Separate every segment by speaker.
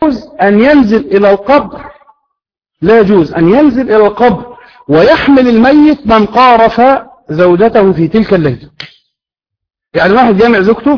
Speaker 1: يجوز أن ينزل إلى القبر لا يجوز أن ينزل إلى القبر ويحمل الميت من قارف زوجته في تلك الليلة يعني واحد جامع زوجته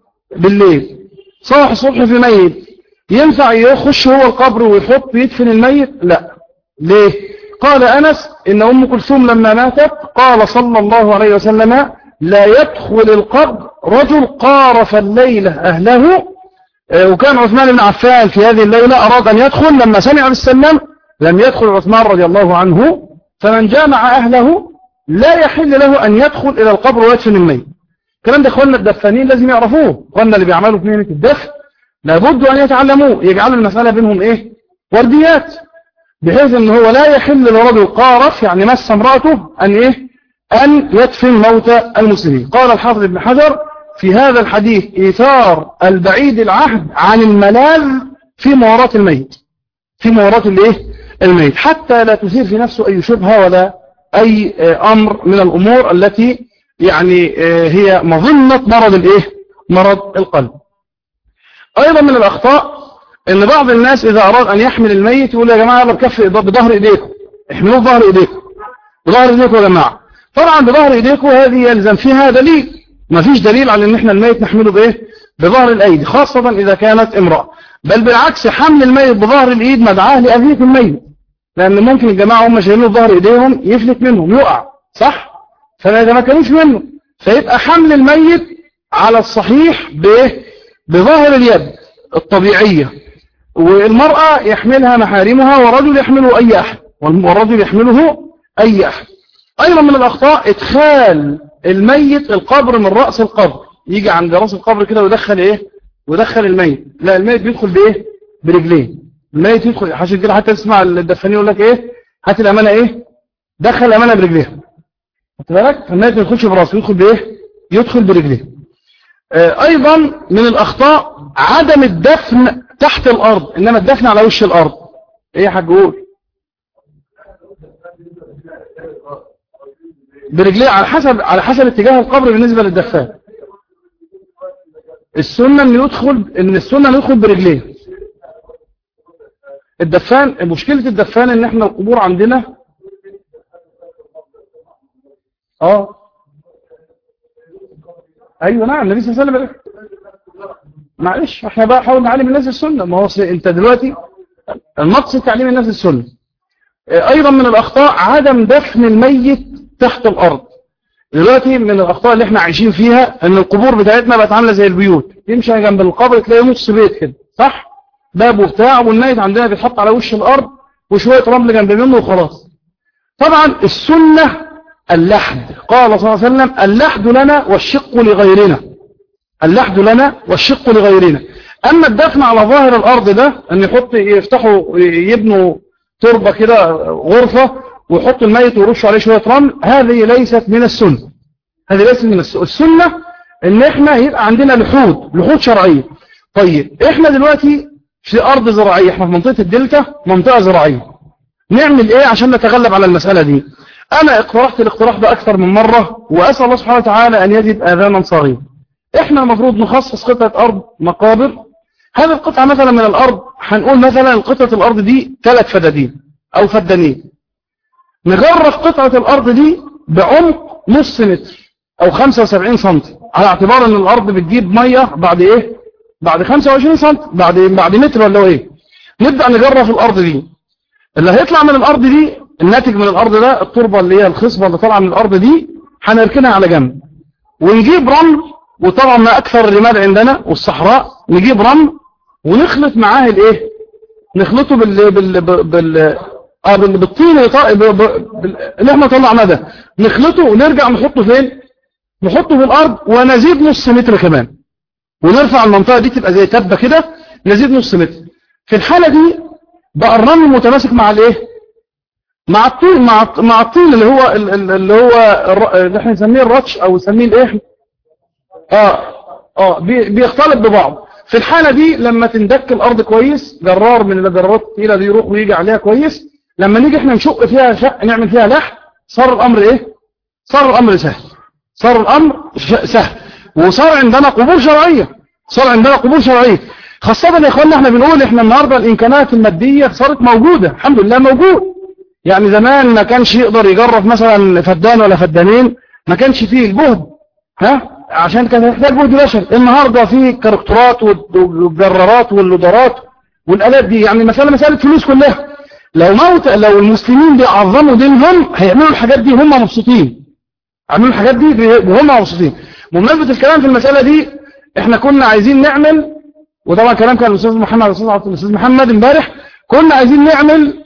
Speaker 1: بالليل صاح الصبح في ميت ينفع يخش هو القبر ويحط يدفن الميت لا ليه قال أنس إن أم كلثوم لما ماتت قال صلى الله عليه وسلم لا يدخل القبر رجل قارف الليلة أهله آه، وكان عثمان بن عفان في هذه الليلة أراد أن يدخل لما سمع بالسلام لم يدخل عثمان رضي الله عنه فمن جامع أهله لا يحل له أن يدخل إلى القبر ويدفن الميت الكلام ده اخواننا الدفانين لازم يعرفوه اخواننا اللي بيعملوا في مهنة الدفن لابد أن يتعلموه يجعلوا المسألة بينهم إيه ورديات بحيث أن هو لا يحل لرجل قارف يعني مس امرأته أن إيه أن يدفن موت المسلمين قال الحافظ ابن حجر في هذا الحديث إيثار البعيد العهد عن الملاذ في مواراة الميت في مواراة الايه الميت حتى لا تثير في نفسه أي شبهة ولا أي أمر من الأمور التي يعني هي مظنة مرض الايه مرض القلب أيضا من الأخطاء ان بعض الناس إذا أراد أن يحمل الميت يقول يا جماعة يلا بكف بظهر إيديكم احملوه بظهر إيديكم بظهر إيديكم يا جماعة طبعا بظهر إيديكم هذه يلزم فيها دليل ما فيش دليل على ان احنا الميت نحمله بايه بظهر الايدي خاصة اذا كانت امرأة بل بالعكس حمل الميت بظهر الايد مدعاه لاذية الميت لان ممكن الجماعة هم شايلينه بظهر ايديهم يفلت منهم يقع صح فما يتمكنوش منه فيبقى حمل الميت على الصحيح بايه بظاهر اليد الطبيعية والمرأة يحملها محارمها والرجل يحمله اي احد والرجل يحمله اي احد ايضا من الاخطاء ادخال الميت القبر من رأس القبر يجي عند رأس القبر كده ويدخل ايه ويدخل الميت لا الميت بيدخل بايه برجليه الميت يدخل عشان كده حتى تسمع الدفانين يقول لك ايه هات الامانه ايه دخل الامانه برجليها خدت بالك فالميت ما يدخلش براسه يدخل بايه يدخل برجليه آه ايضا من الاخطاء عدم الدفن تحت الارض انما الدفن على وش الارض ايه يا حاج قول برجليه على حسب على حسب اتجاه القبر بالنسبة للدفان السنة ان يدخل ان السنة ان يدخل برجليه الدفان مشكلة الدفان ان احنا القبور عندنا اه ايوه نعم النبي صلى الله عليه وسلم معلش احنا بقى حاول نعلم الناس السنة ما هو انت دلوقتي المقصد تعليم الناس السنة ايضا من الاخطاء عدم دفن الميت تحت الارض دلوقتي من الاخطاء اللي احنا عايشين فيها ان القبور بتاعتنا بقت عامله زي البيوت تمشي جنب القبر تلاقي نص بيت كده صح باب وبتاع والميت عندنا بيتحط على وش الارض وشويه رمل جنب منه وخلاص طبعا السنه اللحد قال صلى الله عليه وسلم اللحد لنا والشق لغيرنا اللحد لنا والشق لغيرنا اما الدفن على ظاهر الارض ده ان يحط يفتحوا يبنوا تربه كده غرفه ويحط الميت ويرش عليه شوية رمل هذه ليست من السنة هذه ليست من السنة السنة ان احنا يبقى عندنا لحود لحود شرعية طيب احنا دلوقتي في ارض زراعية احنا في منطقة الدلتا منطقة زراعية نعمل ايه عشان نتغلب على المسألة دي انا اقترحت الاقتراح ده اكثر من مرة واسأل الله سبحانه وتعالى ان يجد اذانا صغيرة احنا المفروض نخصص قطعة ارض مقابر هذه القطعة مثلا من الارض هنقول مثلا قطعة الارض دي ثلاث فدادين او فدانين نغرف قطعة الأرض دي بعمق نص متر أو 75 سم على اعتبار أن الأرض بتجيب مية بعد إيه بعد 25 سم بعد بعد متر ولا إيه نبدأ نجرف الأرض دي اللي هيطلع من الأرض دي الناتج من الأرض ده التربة اللي هي الخصبة اللي طالعة من الأرض دي هنركنها على جنب ونجيب رمل وطبعا ما أكثر الرمال عندنا والصحراء نجيب رمل ونخلط معاه الإيه نخلطه بال بال بال اه بالطين اللي احنا طلعناه ده نخلطه ونرجع نحطه فين نحطه في الارض ونزيد نص متر كمان ونرفع المنطقة دي تبقى زي تبة كده نزيد نص متر في الحالة دي بقى الرمل متماسك مع الايه مع الطين مع مع الطين اللي هو اللي هو اللي احنا نسميه الرتش او نسميه الايه اه اه بيختلط ببعض في الحالة دي لما تندك الارض كويس جرار من الجرارات الثقيله دي يروح ويجي عليها كويس لما نيجي احنا نشق فيها شق نعمل فيها لحم صار الامر ايه صار الامر سهل صار الامر سهل وصار عندنا قبور شرعية صار عندنا قبور شرعية خاصة يا اخوانا احنا بنقول احنا النهاردة الامكانات المادية صارت موجودة الحمد لله موجود يعني زمان ما كانش يقدر يجرب مثلا فدان ولا فدانين ما كانش فيه الجهد ها عشان كان يحتاج جهد بشر النهاردة في كاركترات والجرارات واللودرات والالات دي يعني مسألة مسألة فلوس كلها لو موت لو المسلمين بيعظموا دينهم هيعملوا الحاجات دي هم مبسوطين عملوا الحاجات دي وهم مبسوطين بمناسبة الكلام في المسألة دي احنا كنا عايزين نعمل وطبعا كلام كان الاستاذ محمد الاستاذ محمد امبارح كنا عايزين نعمل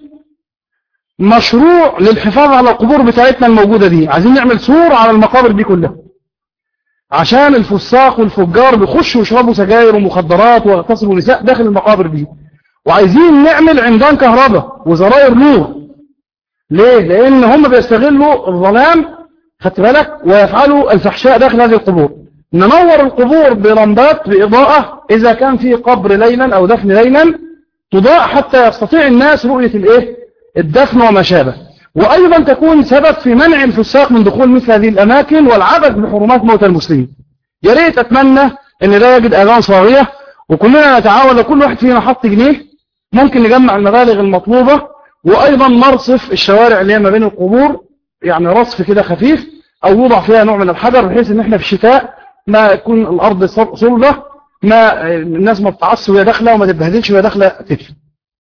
Speaker 1: مشروع للحفاظ على القبور بتاعتنا الموجودة دي عايزين نعمل سور على المقابر دي كلها عشان الفساق والفجار بيخشوا يشربوا سجاير ومخدرات ويغتصبوا نساء داخل المقابر دي وعايزين نعمل عمدان كهرباء وزراير نور ليه لان هم بيستغلوا الظلام خدت بالك ويفعلوا الفحشاء داخل هذه القبور ننور القبور بلمبات بإضاءة إذا كان في قبر ليلا أو دفن ليلا تضاء حتى يستطيع الناس رؤية الإيه؟ الدفن وما شابه وأيضا تكون سبب في منع الفساق من دخول مثل هذه الأماكن والعبث بحرمات موتى المسلمين يا ريت أتمنى أن لا يجد أذان صاغية وكلنا نتعاون لو كل واحد فينا حط جنيه ممكن نجمع المبالغ المطلوبة وأيضا نرصف الشوارع اللي هي ما بين القبور يعني رصف كده خفيف أو يوضع فيها نوع من الحجر بحيث أن احنا في الشتاء ما يكون الأرض صلبة ما الناس ما تتعص وهي داخلة وما تتبهدلش وهي داخلة تدفن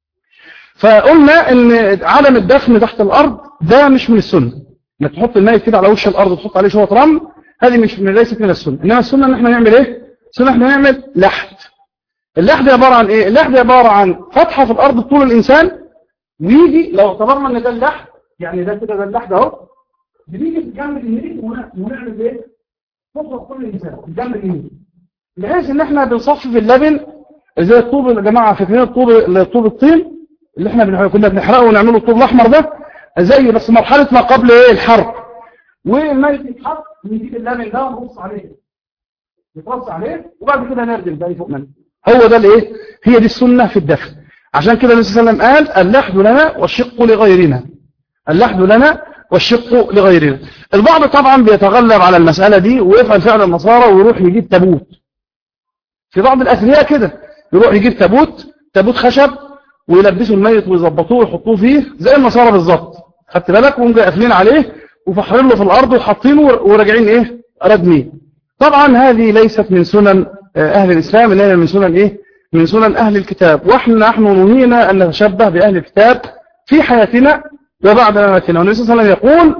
Speaker 1: فقلنا ان عدم الدفن تحت الارض ده مش من السنة انك تحط الميت كده على وش الارض وتحط عليه شويه رمل هذه مش من ليست من السنة انما السنة ان احنا نعمل ايه السنة احنا نعمل لحد اللحد عبارة عن ايه اللحد عبارة عن فتحة في الارض طول الانسان ويجي لو اعتبرنا ان ده اللحد يعني ده كده ده اللحد اهو بنيجي في الجنب اليمين ونعمل ايه نطلق كل الانسان في الجنب اليمين بحيث ان احنا بنصفف اللبن زي الطوب يا جماعه فاكرين الطوب الطوب الطين اللي احنا كنا بنحرقه ونعمله الطوب الاحمر ده زي بس مرحله ما قبل ايه الحرق والميت يتحط نجيب اللبن ده ونبص عليه نبص عليه وبعد كده نردم بقى فوق منه هو ده الايه هي دي السنه في الدفن عشان كده النبي صلى الله عليه وسلم قال اللحد لنا والشق لغيرنا اللحد لنا والشق لغيرنا البعض طبعا بيتغلب على المسألة دي ويفعل فعل النصارى ويروح يجيب تابوت في بعض الأثرياء كده يروح يجيب تابوت تابوت خشب ويلبسوا الميت ويظبطوه ويحطوه فيه زي النصارى بالظبط خدت بالك وهم قافلين عليه وفحرين له في الأرض وحاطينه وراجعين إيه ردمين طبعا هذه ليست من سنن أهل الإسلام اللي هي من سنن إيه من سنن أهل الكتاب وإحنا نحن نهينا أن نتشبه بأهل الكتاب في حياتنا وبعد مماتنا والنبي صلى الله عليه وسلم يقول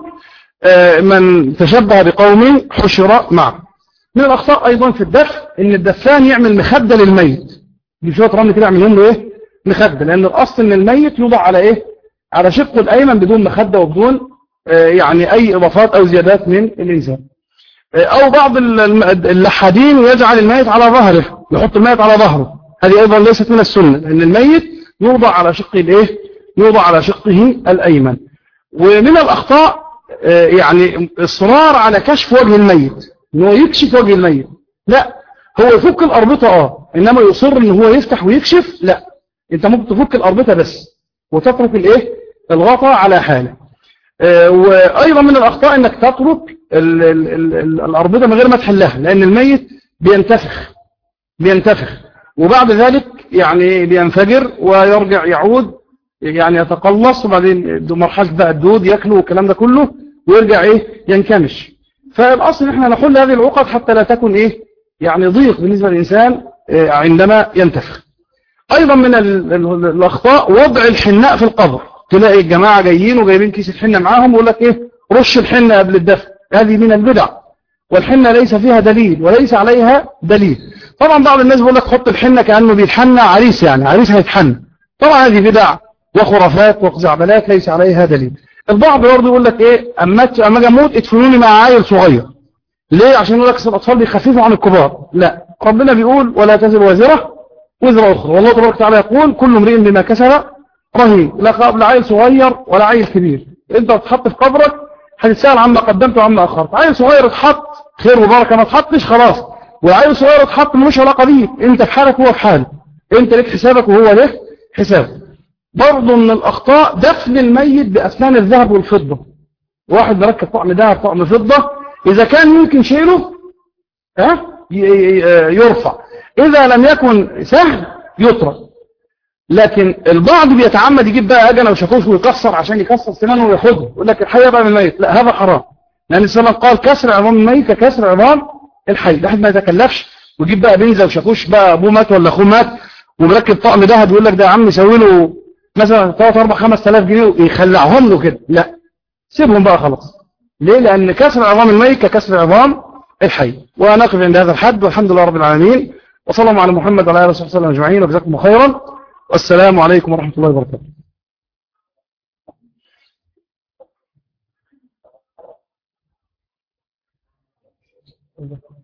Speaker 1: من تشبه بقوم حشر معه من الأخطاء أيضا في الدفن إن الدفان يعمل مخدة للميت بشوية رمل كده يعمل له إيه مخدة لأن الأصل إن الميت يوضع على إيه على شقه الأيمن بدون مخدة وبدون يعني أي إضافات أو زيادات من الإنسان أو بعض اللحادين يجعل الميت على ظهره يحط الميت على ظهره هذه أيضا ليست من السنة لأن الميت يوضع على شقه الإيه يوضع على شقه الأيمن ومن الأخطاء يعني إصرار على كشف وجه الميت إنه يكشف وجه الميت لا هو يفك الأربطة آه إنما يصر إن هو يفتح ويكشف لا أنت ممكن تفك الأربطة بس وتترك الإيه الغطاء على حاله وأيضا من الأخطاء إنك تترك ال ال ال الأربطة من غير ما تحلها لأن الميت بينتفخ بينتفخ وبعد ذلك يعني بينفجر ويرجع يعود يعني يتقلص وبعدين مرحلة بقى الدود ياكله والكلام ده كله ويرجع ايه ينكمش فالاصل احنا نحل هذه العقد حتى لا تكون ايه يعني ضيق بالنسبة للإنسان عندما ينتفخ ايضا من الاخطاء وضع الحناء في القبر تلاقي الجماعة جايين وجايبين كيس الحنة معاهم ويقول لك ايه رش الحنة قبل الدفن هذه من البدع والحنة ليس فيها دليل وليس عليها دليل طبعا بعض الناس بيقول لك حط الحنة كأنه بيتحنى عريس يعني عريس هيتحنى طبعا هذه بدع وخرافات وخزعبلات ليس عليها دليل البعض برضه يقول لك ايه اما اما اجي اموت ادفنوني مع عيل صغير ليه عشان يقول لك الاطفال بيخففوا عن الكبار لا ربنا بيقول ولا تزر وازره وزر اخرى والله تبارك وتعالى يقول كل امرئ بما كسب رهين لا قبل عيل صغير ولا عيل كبير انت تتحط في قبرك هتتسال عما قدمت وعما اخرت عيل صغير اتحط خير وبركه ما اتحطش خلاص وعيل صغير اتحط ملوش علاقه بيك انت في حالك وهو في حاله انت ليك حسابك وهو له حسابه برضه من الأخطاء دفن الميت بأسنان الذهب والفضة واحد مركب طعم ذهب طعم فضة إذا كان ممكن شيله ها يرفع إذا لم يكن سهل يترك لكن البعض بيتعمد يجيب بقى أجنة وشاكوش ويكسر عشان يكسر سنانه وياخده يقول لك الحية بقى من الميت لا هذا حرام لأن السلام قال كسر عظام الميت ككسر عظام الحي الواحد ما يتكلفش ويجيب بقى بنزة وشاكوش بقى أبوه مات ولا أخوه مات ومركب طقم ذهب يقول لك ده يا عم يسوي له مثلا 3 4 5000 جنيه ويخلعهم له كده لا سيبهم بقى خلاص ليه لأن كسر عظام الميت ككسر عظام الحي ونقف عند هذا الحد والحمد لله رب العالمين وصلى الله على محمد وعلى اله وصحبه وسلم اجمعين وجزاكم خيرا والسلام عليكم ورحمه الله وبركاته